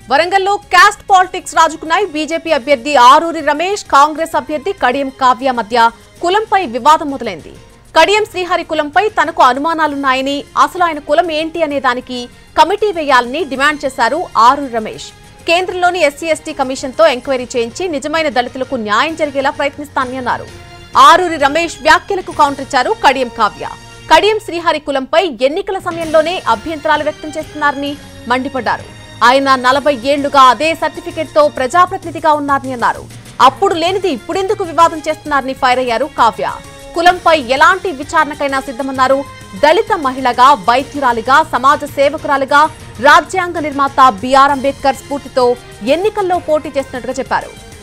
వరంగల్లో caste politics రాజుకున్నాయి BJP అభ్యర్థి ఆరూరి రమేష్ కాంగ్రెస్ అభ్యర్థి కడియం కావ్య మధ్య కులంపై వివాదం మొదలైంది కడియం శ్రీహరి కులంపై తనకు అనుమానాలున్నాయని అసలు ఆయన కులం ఏంటి అనే దానికి కమిటీ వేయాలని డిమాండ్ చేశారు ఆరూరి రమేష్ కేంద్రంలోని ఎస్సీ ఎస్టీ కమిషన్తో ఎంక్వైరీ చేయించి నిజమైన దళితులకు న్యాయం జరిగేలా ప్రయత్నిస్తానని అన్నారు ఆరూరి రమేష్ వ్యాఖ్యలకు కౌంటర్ ఇచ్చారు కడియం కావ్య కడియం శ్రీహరి కులంపై ఎన్నికల సమయంలోనే అభ్యంతరాలు వ్యక్తం చేస్తున్నారని మండిపడ్డారు ఆయన నలభై ఏళ్లుగా అదే సర్టిఫికెట్ తో ప్రజాప్రతినిధిగా ఉన్నారని అన్నారు అప్పుడు లేనిది ఇప్పుడెందుకు వివాదం చేస్తున్నారని ఫైర్ అయ్యారు కావ్య కులంపై ఎలాంటి విచారణకైనా సిద్ధమన్నారు దళిత మహిళగా వైద్యురాలిగా సమాజ సేవకురాలిగా రాజ్యాంగ నిర్మాత బిఆర్ అంబేద్కర్ స్ఫూర్తితో ఎన్నికల్లో పోటీ చేస్తున్నట్టుగా చెప్పారు